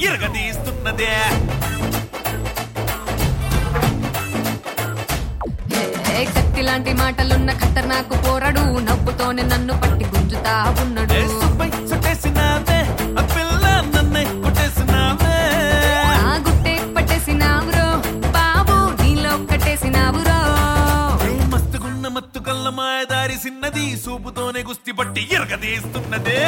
ఇరగదీస్తున్నదే ఏ కత్తి లాంటి మాటలున్న ఖతర్నాకు పోరడు నవ్వుతోనే నన్ను పట్టి గుంజుతా ఉన్నాడు ఏ సుబ్బై చుట్టేసినావే ఆ పిల్ల నన్నే కొట్టేసినావే ఆ గుట్టే పట్టేసినావురో బాబు నీలో కట్టేసినావురో ఏ మస్తుగున్న మత్తు కళ్ళ మాయదారి సిన్నది సూపుతోనే గుస్తి పట్టి ఇరగదీస్తున్నదే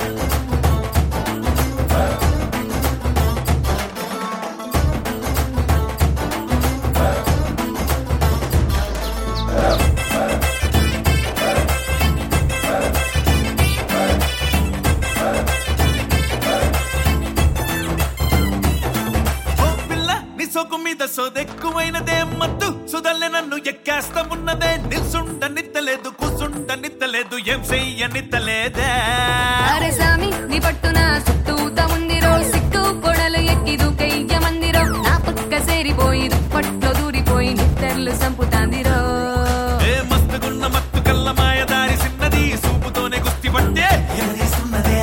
ఓ పిల్ల నీ సొక్కు మీద సోదెక్కువైనదే మత్తు సుదల్లే నన్ను ఎక్కేస్తామున్నదే నిల్సుండ నిత్తలేదు కూసుండ నిత్తలేదు ఏం చెయ్య నిత్తలేదే అరే సామి నీ పట్టున సుట్టూత ఉందిరో సిక్కు కొడలు ఎక్కి దూకయ్య మందిరో నా పక్క సేరిపోయి దుప్పట్లో దూరిపోయి నిద్దర్లు సంపుతాందిరో ఏ మస్తుగున్న మత్తు కళ్ళ మాయదారి సిన్నది సూపుతోనే గుస్తి పట్టే ఎగరేస్తున్నదే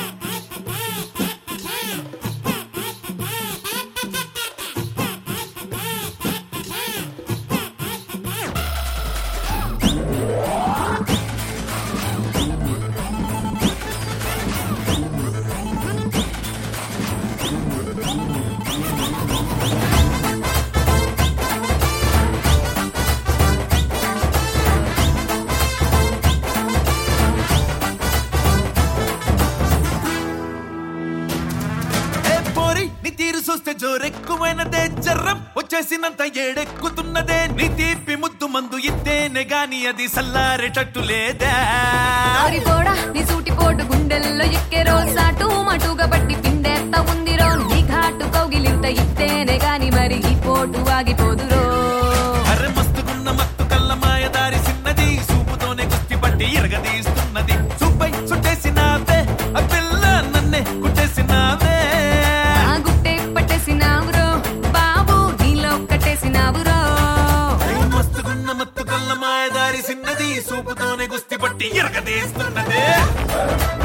ఏ పోరి నీ తీరు చూస్తే జోరెక్కువైనదే జర్రం వచ్చేసినంత ఏడెక్కుతున్నదే నీ తీపి ముద్దు మందు ఇద్దేనే గాని అది సల్లారేటట్టు లేదా ఆరి పోడా నీ సూటి పోటు గుండెల్లో ఎక్కెరో సాటు మటుగా పట్టి పిండేత్త ఉందిరో నీ ఘాటు కౌగిలింత ఇత్తేనే గాని మరి ఈ పోటు ఆగిపోదురో అరే మస్తుగున్న మత్తు కళ్ళ మాయదారి సిన్నది సూపుతోనే గుస్తి పట్టి ఎరగదీస్తున్నది సూపై చుట్టేసినావే ఆ పిల్ల నన్నే కుట్టేసినావే ఆ గుట్టే పట్టేసినావురో బాబు నీలో కట్టేసినావురో ఏ మస్తుగున్న మత్తు కళ్ళ మాయదారి సిన్నది సూపుతోనే గుస్తి పట్టి ఎరగదీస్తున్నదే